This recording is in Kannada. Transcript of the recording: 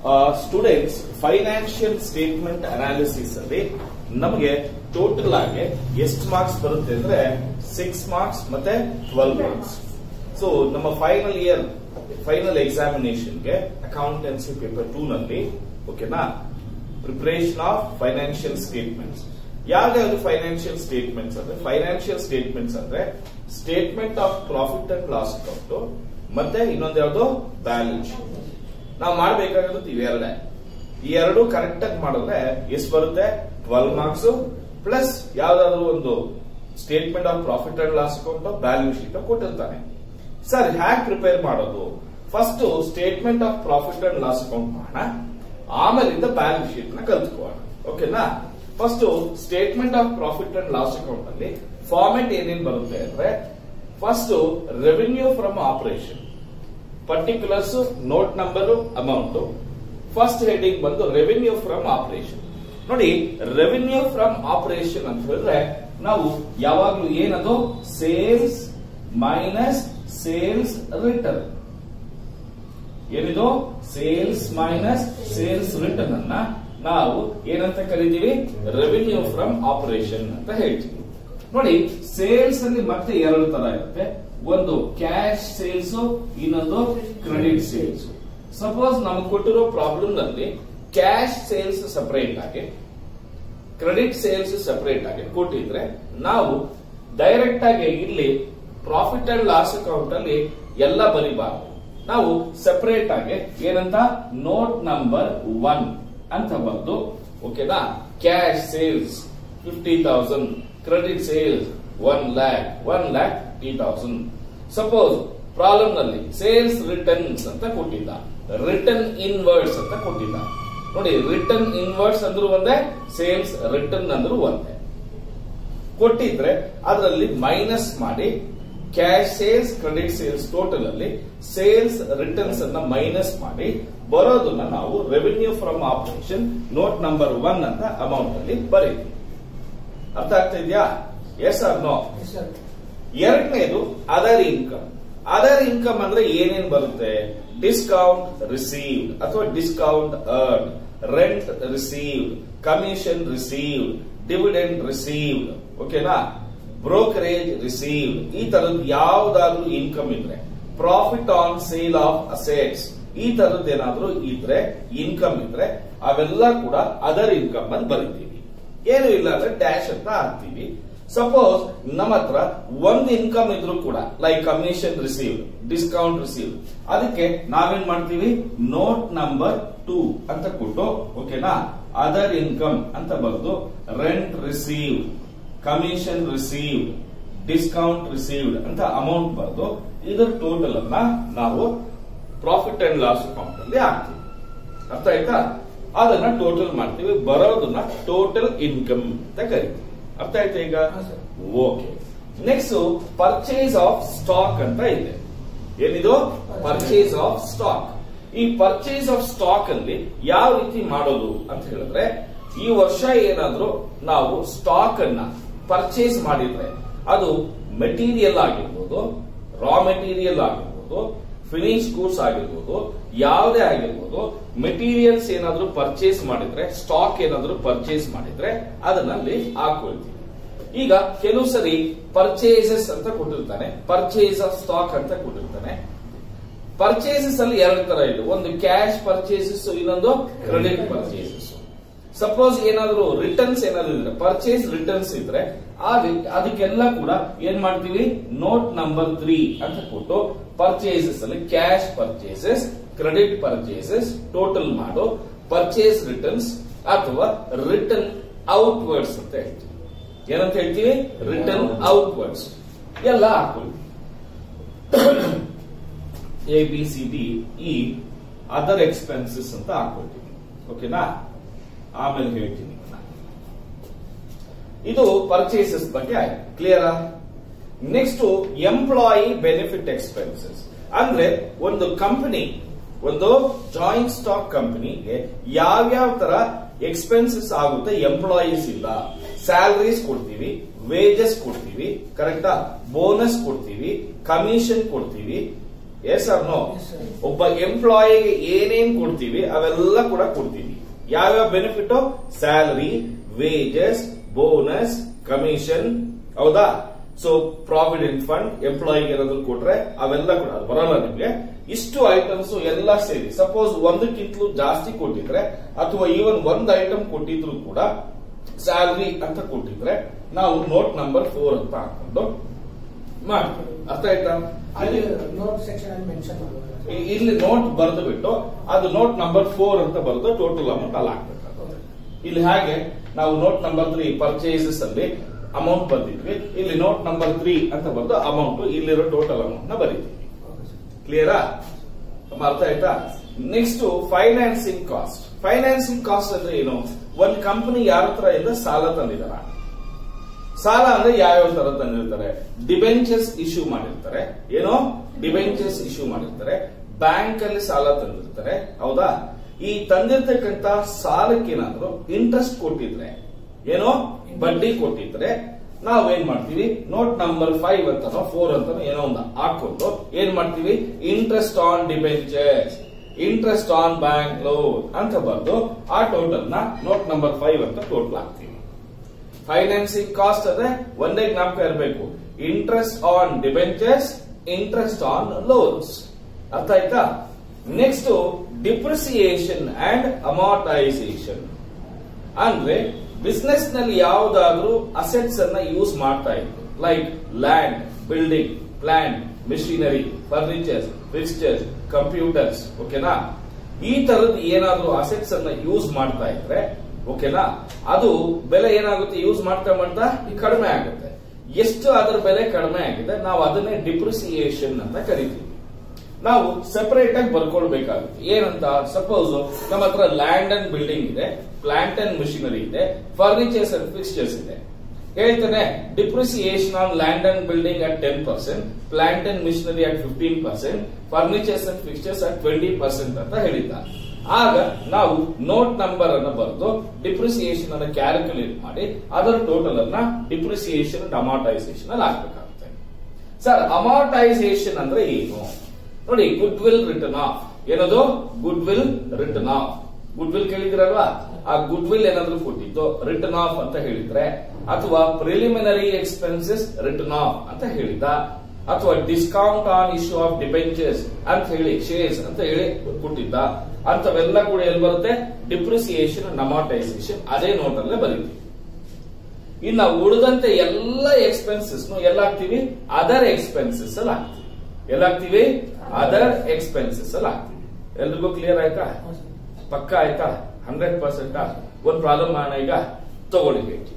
ಸ್ಟೂಡೆಂಟ್ಸ್ ಫೈನಾನ್ಷಿಯಲ್ ಸ್ಟೇಟ್ಮೆಂಟ್ ಅನಾಲಿಸಿಸ್ ಅಲ್ಲಿ ನಮಗೆ ಟೋಟಲ್ ಆಗಿ ಎಷ್ಟು ಮಾರ್ಕ್ಸ್ ಬರುತ್ತೆ ಅಂದ್ರೆ ಸಿಕ್ಸ್ ಮಾರ್ಕ್ಸ್ ಮತ್ತೆ ಟ್ವೆಲ್ವ್ ಮಾರ್ಕ್ಸ್ ಸೊ ನಮ್ಮ ಫೈನಲ್ ಇಯರ್ ಫೈನಲ್ ಎಕ್ಸಾಮಿನೇಷನ್ಗೆ ಅಕೌಂಟೆನ್ಸಿ ಪೇಪರ್ ಟೂ ನಲ್ಲಿ ಓಕೆನಾ ಪ್ರಿಪರೇಷನ್ ಆಫ್ ಫೈನಾನ್ಷಿಯಲ್ ಸ್ಟೇಟ್ಮೆಂಟ್ಸ್ ಯಾವ್ದಾದ್ರು ಫೈನಾನ್ಷಿಯಲ್ ಸ್ಟೇಟ್ಮೆಂಟ್ಸ್ ಅಂದ್ರೆ ಫೈನಾನ್ಷಿಯಲ್ ಸ್ಟೇಟ್ಮೆಂಟ್ಸ್ ಅಂದ್ರೆ statement of profit and loss account ಮತ್ತೆ ಇನ್ನೊಂದು ಯಾವುದು ಬ್ಯಾಲೆನ್ಸ್ ನಾವು ಮಾಡಬೇಕಾಗಿರೋದು ಇವೆರಡೇ ಈ ಎರಡು ಕರೆಕ್ಟ್ ಆಗಿ ಮಾಡಿದ್ರೆ ಎಷ್ಟು ಬರುತ್ತೆ ಟ್ವೆಲ್ವ್ ಮಾರ್ಕ್ಸ್ ಪ್ಲಸ್ ಯಾವ್ದಾದ್ರು ಒಂದು statement of profit and loss account balance sheet ಕೊಟ್ಟಿರ್ತಾನೆ ಸರ್ ಹ್ಯಾಕ್ ಪ್ರಿಪೇರ್ ಮಾಡೋದು first statement of profit and loss account ಮಾಡೋಣ ಆಮೇಲಿಂದ ಬ್ಯಾಲೆನ್ಸ್ ಶೀಟ್ ನ ಕಲ್ತ್ಕೋಣ ಓಕೆನಾ first statement of profit and loss account ಅಲ್ಲಿ ಫಾರ್ಮೆಟ್ ಏನೇನ್ ಬರುತ್ತೆ ಅಂದ್ರೆ first revenue from operation particulars note number amount first heading ಬಂದು ರೆವಿನ್ಯೂ ಫ್ರಮ್ ಆಪರೇಷನ್ ನೋಡಿ ರೆವಿನ್ಯೂ ಫ್ರಮ್ ಆಪರೇಷನ್ ಅಂತ ಹೇಳಿದ್ರೆ ನಾವು ಯಾವಾಗ್ಲೂ ಏನದು ಸೇಲ್ಸ್ ಮೈನಸ್ ಸೇಲ್ಸ್ ರಿಟರ್ನ್ ಏನಿದು ಸೇಲ್ಸ್ ಮೈನಸ್ ಸೇಲ್ಸ್ ರಿಟರ್ನ್ ಅನ್ನ ನಾವು ಏನಂತ ಕರಿತೀವಿ ರೆವಿನ್ಯೂ ಫ್ರಮ್ ಆಪರೇಷನ್ ಅಂತ ಹೇಳ್ತೀವಿ ನೋಡಿ ಸೇಲ್ಸ್ ಅಲ್ಲಿ ಮತ್ತೆ ಎರಡು ತರ ಇರುತ್ತೆ ಒಂದು ಕ್ಯಾಶ್ ಸೇಲ್ಸ್ ಇನ್ನೊಂದು ಕ್ರೆಡಿಟ್ ಸೇಲ್ಸ್ ಸಪೋಸ್ ನಮ್ಗೆ ಕೊಟ್ಟಿರೋ ಪ್ರಾಬ್ಲಮ್ ನಲ್ಲಿ ಕ್ಯಾಶ್ ಸೇಲ್ಸ್ ಸಪರೇಟ್ ಆಗಿ ಕ್ರೆಡಿಟ್ ಸೇಲ್ಸ್ ಸಪರೇಟ್ ಆಗಿ ಕೊಟ್ಟಿದ್ರೆ ನಾವು ಡೈರೆಕ್ಟ್ ಆಗಿ ಇಲ್ಲಿ ಪ್ರಾಫಿಟ್ ಅಂಡ್ ಲಾಸ್ ಅಕೌಂಟ್ ಅಲ್ಲಿ ಎಲ್ಲ ಬರಿಬಾರ್ದು ನಾವು ಸಪರೇಟ್ ಆಗಿ ಏನಂತ ನೋಟ್ ನಂಬರ್ ಒನ್ ಅಂತ ಬಂದು ಓಕೆನಾ cash sales fifty thousand credit sales one lakh one lakh fifty thousand suppose problem ನಲ್ಲಿ ಸೇಲ್ಸ್ ರಿಟರ್ನ್ಸ್ ಅಂತ ಕೊಟ್ಟಿದ್ದ ರಿಟರ್ನ್ ಇನ್ವರ್ಡ್ಸ್ ಅಂತ ಕೊಟ್ಟಿದ್ದ ನೋಡಿ ರಿಟರ್ನ್ ಇನ್ವರ್ಡ್ಸ್ ಅಂದ್ರೂ ಒಂದೇ ಸೇಲ್ಸ್ ರಿಟರ್ನ್ ಅಂದ್ರೂ ಒಂದೇ ಕೊಟ್ಟಿದ್ರೆ ಅದರಲ್ಲಿ ಮೈನಸ್ ಮಾಡಿ cash sales credit sales total ಅಲ್ಲಿ ಸೇಲ್ಸ್ ರಿಟರ್ನ್ಸ್ ಅನ್ನ ಮೈನಸ್ ಮಾಡಿ ಬರೋದನ್ನ ನಾವು revenue from operation note number one ಅಂತ ಅಮೌಂಟ್ ಅಲ್ಲಿ ಬರೀತೀವಿ ಅರ್ಥ ಆಗ್ತಾ ಇದೆಯಾ ಎಸ್ ಆರ್ ನೋ ಎರಡನೇದು ಅದರ್ ಇನ್ಕಮ್ ಅದರ್ ಇನ್ಕಮ್ ಅಂದ್ರೆ ಏನೇನ್ ಬರುತ್ತೆ ಡಿಸ್ಕೌಂಟ್ ರಿಸೀವ್ಡ್ ಅಥವಾ discount earn rent received commission received dividend received ಓಕೆನಾ ಬ್ರೋಕರೇಜ್ ರಿಸೀವ್ಡ್ ಈ ತರದ್ ಯಾವ್ದಾದ್ರು ಇನ್ಕಮ್ ಇದ್ರೆ profit on sale of assets ಈ ತರದ್ ಏನಾದ್ರೂ ಇದ್ರೆ ಇನ್ಕಮ್ ಇದ್ರೆ ಅವೆಲ್ಲ ಕೂಡ ಅದರ್ ಇನ್ಕಮ್ ಅಲ್ಲಿ ಬರಿತೀವಿ ಏನು ಇಲ್ಲ ಅಂದ್ರೆ ಡ್ಯಾಶ್ ಅಂತ ಹಾಕ್ತೀವಿ ಸಪೋಸ್ ನಮ್ಮ ಹತ್ರ ಒಂದು ಇನ್ಕಮ್ ಇದ್ರೂ ಕೂಡ like commission received discount received ಅದಕ್ಕೆ ನಾವೇನ್ ಮಾಡ್ತೀವಿ ನೋಟ್ ನಂಬರ್ ಟೂ ಅಂತ ಕೊಟ್ಟು ಓಕೆನಾ ಅದರ್ ಇನ್ಕಮ್ ಅಂತ ಬರೆದು rent received commission received discount received ಅಂತ ಅಮೌಂಟ್ ಬರೆದು ಇದರ ಟೋಟಲ್ ಅನ್ನ ನಾವು ಪ್ರಾಫಿಟ್ ಅಂಡ್ ಲಾಸ್ ಅಕೌಂಟ್ ಅಲ್ಲಿ ಹಾಕ್ತೀವಿ ಅರ್ಥ ಆಯ್ತಾ ಅದನ್ನ ಟೋಟಲ್ ಮಾಡ್ತೀವಿ ಬರೋದನ್ನ ಟೋಟಲ್ ಇನ್ಕಮ್ ಅಂತ ಕರಿತೀವಿ ಅರ್ಥ ಆಯ್ತಾ ಈಗ okay next purchase of stock ಅಂತ ಇದೆ ಏನಿದು ಪರ್ಚೇಸ್ ಆಫ್ ಸ್ಟಾಕ್ ಈ ಪರ್ಚೇಸ್ ಆಫ್ ಸ್ಟಾಕ್ ಅಲ್ಲಿ ಯಾವ ರೀತಿ ಮಾಡೋದು ಅಂತ ಹೇಳಿದ್ರೆ ಈ ವರ್ಷ ಏನಾದ್ರೂ ನಾವು ಸ್ಟಾಕ್ ಅನ್ನ ಪರ್ಚೇಸ್ ಮಾಡಿದ್ರೆ ಅದು ಮೆಟೀರಿಯಲ್ ಆಗಿರ್ಬೋದು ರಾ ಮೆಟೀರಿಯಲ್ ಆಗಿರ್ಬೋದು ಫಿನಿಶ್ ಗೂಡ್ಸ್ ಆಗಿರ್ಬೋದು ಯಾವುದೇ ಆಗಿರ್ಬೋದು ಮೆಟೀರಿಯಲ್ಸ್ ಏನಾದ್ರೂ ಪರ್ಚೇಸ್ ಮಾಡಿದ್ರೆ ಸ್ಟಾಕ್ ಏನಾದ್ರೂ ಪರ್ಚೇಸ್ ಮಾಡಿದ್ರೆ ಅದನ್ನಲ್ಲಿ ಹಾಕೊಳ್ತೀವಿ ಈಗ ಕೆಲವು ಸರಿ ಪರ್ಚೇಸಸ್ ಅಂತ ಕೊಟ್ಟಿರ್ತಾನೆ ಪರ್ಚೇಸ್ ಆಫ್ ಸ್ಟಾಕ್ ಅಂತ ಕೊಟ್ಟಿರ್ತಾನೆ ಪರ್ಚೇಸಸ್ ಅಲ್ಲಿ ಎರಡು ತರ ಇದೆ ಒಂದು ಕ್ಯಾಶ್ ಪರ್ಚೇಸಸ್ ಇನ್ನೊಂದು ಕ್ರೆಡಿಟ್ ಪರ್ಚೇಸಸ್ ಸಪೋಸ್ ಏನಾದ್ರು ರಿಟರ್ನ್ಸ್ ಏನಾದ್ರು ಇದ್ರೆ ಪರ್ಚೇಸ್ ರಿಟರ್ನ್ಸ್ ಇದ್ರೆ ಆ ರಿ- ಅದಕ್ಕೆಲ್ಲ ಕೂಡ ಏನ್ ಮಾಡ್ತೀವಿ ನೋಟ್ ನಂಬರ್ ತ್ರೀ ಅಂತ ಕೊಟ್ಟು ಪರ್ಚೇಸಸ್ ಅಲ್ಲಿ cash purchases credit purchases total ಮಾಡು ಪರ್ಚೇಸ್ ರಿಟರ್ನ್ಸ್ ಅಥವಾ ರಿಟರ್ನ್ ಔಟ್ವರ್ಡ್ಸ್ ಅಂತ ಹೇಳ್ತೀವಿ ಏನಂತ ಹೇಳ್ತೀವಿ ರಿಟರ್ನ್ ಔಟ್ವರ್ಡ್ಸ್ ಎಲ್ಲ ಹಾಕೊಳ್ಳಿ A B C D E other expenses ಅಂತ ಹಾಕೊಳ್ತೀವಿ ಓಕೆನಾ ಆಮೇಲೆ ಹೇಳ್ತೀನಿ ಇದನ್ನ. ಇದು ಪರ್ಚೇಸಸ್ ಬಗ್ಗೆ ಆಯ್ತು ಕ್ಲಿಯರಾ ನೆಕ್ಸ್ಟ್ ಎಂಪ್ಲಾಯಿ ಬೆನಿಫಿಟ್ ಎಕ್ಸ್ಪೆನ್ಸಸ್ ಅಂದ್ರೆ ಒಂದು ಕಂಪನಿ ಒಂದು ಜಾಯಿಂಟ್ ಸ್ಟಾಕ್ ಕಂಪನಿಗೆ ಯಾವ್ಯಾವ ತರ ಎಕ್ಸ್ಪೆನ್ಸಸ್ ಆಗುತ್ತೆ ಎಂಪ್ಲಾಯೀಸ್ ಇಲ್ಲ ಸ್ಯಾಲರೀಸ್ ಕೊಡ್ತೀವಿ ವೇಜಸ್ ಕೊಡ್ತೀವಿ ಕರೆಕ್ಟಾ ಬೋನಸ್ ಕೊಡ್ತೀವಿ ಕಮಿಷನ್ ಕೊಡ್ತೀವಿ yes or no Yes, sir. ಒಬ್ಬ ಎಂಪ್ಲಾಯಿಗೆ ಏನೇನ್ ಕೊಡ್ತೀವಿ ಅವೆಲ್ಲ ಕೂಡ ಕೊಡ್ತೀವಿ ಯಾವ್ಯಾವ benefit salary wages bonus commission ಹೌದಾ ಸೊ ಪ್ರಾವಿಡೆಂಟ್ ಫಂಡ್ ಎಂಪ್ಲಾಯಿಗೆ ಏನಾದ್ರು ಕೊಟ್ರೆ ಅವೆಲ್ಲ ಕೂಡ ಅದು ಬರಲ್ಲ ನಿಮ್ಗೆ ಇಷ್ಟು ಐಟಮ್ಸ್ ಎಲ್ಲ ಸೇರಿ ಸಪೋಸ್ ಒಂದಕ್ಕಿಂತಲೂ ಜಾಸ್ತಿ ಕೊಟ್ಟಿದ್ರೆ ಅಥವಾ ಈವನ್ ಒಂದ್ ಐಟಮ್ ಕೊಟ್ಟಿದ್ರು ಕೂಡ ಸ್ಯಾಲರಿ ಅಂತ ಕೊಟ್ಟಿದ್ರೆ ನಾವು ನೋಟ್ ನಂಬರ್ ಫೋರ್ ಅಂತ ಹಾಕೊಂಡು ಮಾಡಿ ಅರ್ಥ ಆಯ್ತಾ ಅಲ್ಲಿ ಅಲ್ಲಿ ನೋಟ್ ಸೆಕ್ಷನ್ ಅಲ್ಲಿ ಮೆನ್ಷನ್ ಇ- ಇಲ್ಲಿ ನೋಟ್ ಬರೆದು ಬಿಟ್ಟು ಅದು ನೋಟ್ ನಂಬರ್ ಫೋರ್ ಅಂತ ಬರೆದು ಟೋಟಲ್ ಅಮೌಂಟ್ ಅಲ್ಲಿ ಹಾಕ್ಬೇಕಾಗುತ್ತೆ ಇಲ್ಲಿ ಹಾಗೆ ನಾವು ನೋಟ್ ನಂಬರ್ ತ್ರೀ ಪರ್ಚೇಸಸ್ ಅಲ್ಲಿ ಅಮೌಂಟ್ ಬಂದಿದ್ವಿ ಇಲ್ಲಿ ನೋಟ್ ನಂಬರ್ ತ್ರೀ ಅಂತ ಬರೆದು ಅಮೌಂಟ್ ಇಲ್ಲಿರೋ ಟೋಟಲ್ ಅಮೌಂಟ್ ನ ಬರೀತೀವಿ ಕ್ಲಿಯರಾ ಅರ್ಥ ಆಯ್ತಾ next financing cost financing cost ಅಂದ್ರೆ ಏನು ಒಂದ್ ಕಂಪನಿ ಯಾರ ಹತ್ರ ಇಂದ ಸಾಲ ತಂದಿದಾರ ಸಾಲ ಅಂದ್ರೆ ಯಾವ್ಯಾವ ತರ ತಂದಿರ್ತಾರೆ ಡಿಬೆಂಚರ್ಸ್ ಇಶ್ಯೂ ಮಾಡಿರ್ತಾರೆ ಏನೋ ಡಿಬೆಂಚರ್ಸ್ ಇಶ್ಯೂ ಮಾಡಿರ್ತಾರೆ ಬ್ಯಾಂಕ್ ಅಲ್ಲಿ ಸಾಲ ತಂದಿರ್ತಾರೆ ಹೌದಾ ಈ ತಂದಿರ್ತಕ್ಕಂತ ಸಾಲಕ್ಕೇನಾದ್ರೂ ಇಂಟ್ರೆಸ್ಟ್ ಕೊಟ್ಟಿದ್ರೆ ಏನೋ ಬಡ್ಡಿ ಕೊಟ್ಟಿದ್ರೆ ನಾವ್ ಏನ್ ಮಾಡ್ತೀವಿ ನೋಟ್ ನಂಬರ್ ಫೈವ್ ಅಂತಾನೋ ಫೋರ್ ಅಂತಾನೋ ಏನೋ ಒಂದು ಹಾಕೊಂಡು ಏನ್ ಮಾಡ್ತೀವಿ interest on debentures interest on bank loan ಅಂತ ಬರೆದು ಆ ಟೋಟಲ್ ನ ನೋಟ್ ನಂಬರ್ ಫೈವ್ ಅಂತ ಟೋಟಲ್ ಹಾಕ್ತೀವಿ ಫೈನಾನ್ಸಿಂಗ್ ಕಾಸ್ಟ್ ಅಂದ್ರೆ ಒಂದೇ ಜ್ಞಾಪಕ ಇರಬೇಕು interest on debentures interest on loans ಅರ್ಥ ಆಯ್ತಾ ನೆಕ್ಸ್ಟ್ ಡಿಪ್ರಿಸಿಯೇಷನ್ ಅಂಡ್ ಅಮಾರ್ಟೈಸೇಷನ್ ಅಂದ್ರೆ ಬಿಸ್ನೆಸ್ ನಲ್ಲಿ ಯಾವುದಾದ್ರೂ ಅಸೆಟ್ಸ್ ಅನ್ನ ಯೂಸ್ ಮಾಡ್ತಾ ಇತ್ತು like land building plant machinery furnitures fixtures computers ಓಕೆನಾ ಈ ತರದ ಏನಾದ್ರೂ ಅಸೆಟ್ಸ್ ಅನ್ನ ಯೂಸ್ ಮಾಡ್ತಾ ಇದ್ರೆ ಓಕೆನಾ ಅದು ಬೆಲೆ ಏನಾಗುತ್ತೆ ಯೂಸ್ ಮಾಡ್ತಾ ಮಾಡ್ತಾ ಕಡಿಮೆ ಆಗುತ್ತೆ ಎಷ್ಟು ಅದರ ಬೆಲೆ ಕಡಿಮೆ ಆಗಿದೆ ನಾವು ಅದನ್ನೇ ಡಿಪ್ರಿಸಿಯೇಷನ್ ಅಂತ ಕರಿತೀವಿ ನಾವು ಸೆಪರೇಟ್ ಆಗಿ ಬರ್ಕೊಳ್ಬೇಕಾಗುತ್ತೆ ಏನಂತ ಸಪೋಸ್ ನಮ್ಮ ಹತ್ರ ಲ್ಯಾಂಡ್ ಅಂಡ್ ಬಿಲ್ಡಿಂಗ್ ಇದೆ ಪ್ಲಾಂಟ್ ಅಂಡ್ ಮಿಷಿನರಿ ಇದೆ ಫರ್ನಿಚರ್ಸ್ ಅಂಡ್ ಫಿಕ್ಸ್ಚರ್ಸ್ ಇದೆ ಹೇಳ್ತಾನೆ depreciation on land and building at ten percent plant and machinery at fifteen percent furnitures and fixtures at twenty percent ಅಂತ ಹೇಳಿದ್ದ ಆಗ ನಾವು ನೋಟ್ ನಂಬರ್ ಅನ್ನು ಬರೆದು ಡಿಪ್ರಿಸಿಯೇಷನ್ ಅನ್ನು ಕ್ಯಾಲ್ಕುಲೇಟ್ ಮಾಡಿ ಅದರ ಟೋಟಲ್ ಅನ್ನ ಡಿಪ್ರಿಸಿಯೇಷನ್ ಅಂಡ್ ಅಮಾರ್ಟೈಸೇಷನ್ ಅಲ್ಲಿ ಹಾಕ್ಬೇಕಾಗುತ್ತೆ ಸರ್ ಅಮಾರ್ಟೈಸೇಷನ್ ಅಂದ್ರೆ ಏನು ನೋಡಿ ಗುಡ್ ವಿಲ್ ರಿಟರ್ನ್ ಆಫ್ ಏನದು goodwill written off goodwill ಕೇಳಿದಿರಲ್ವಾ ಆ ಗುಡ್ ವಿಲ್ ಏನಾದ್ರು ಕೊಟ್ಟಿದ್ದು ರಿಟರ್ನ್ ಆಫ್ ಅಂತ ಹೇಳಿದ್ರೆ ಅಥವಾ ಪ್ರಿಲಿಮಿನರಿ ಎಕ್ಸ್ಪೆನ್ಸಸ್ ರಿಟರ್ನ್ ಆಫ್ ಅಂತ ಹೇಳಿದ ಅಥವಾ discount on issue of debentures ಅಂತ ಹೇಳಿ ಶೇರ್ಸ್ ಅಂತ ಹೇಳಿ ಕೊಟ್ಟಿದ್ದ ಅಂತವೆಲ್ಲ ಕೂಡ ಎಲ್ಲಿ ಬರುತ್ತೆ ಡಿಪ್ರಿಸಿಯೇಷನ್ ಅಮಾರ್ಟೈಸೇಷನ್ ಅದೇ ನೋಟ್ ಅಲ್ಲೇ ಬರೀತೀವಿ ಇನ್ನ ಉಳಿದಂತೆ ಎಲ್ಲ ಎಕ್ಸ್ಪೆನ್ಸಸ್ ಎಲ್ಲ ಹಾಕ್ತಿವಿ ಅದರ್ ಎಕ್ಸ್ಪೆನ್ಸಸ್ ಅಲ್ಲಿ ಹಾಕ್ತಿವಿ ಎಲ್ಲ ಹಾಕ್ತಿವಿ ಅದರ್ ಎಕ್ಸ್ಪೆನ್ಸಸ್ ಅಲ್ಲಿ ಹಾಕ್ತಿವಿ ಎಲ್ರಿಗೂ ಕ್ಲಿಯರ್ ಆಯ್ತಾ ಪಕ್ಕ ಆಯ್ತಾ ಹಂಡ್ರೆಡ್ ಪರ್ಸೆಂಟ್ ಒಂದ್ ಪ್ರಾಬ್ಲಮ್ ಮಾಡೋಣ ಈಗ ತಗೊಳ್ಳಿ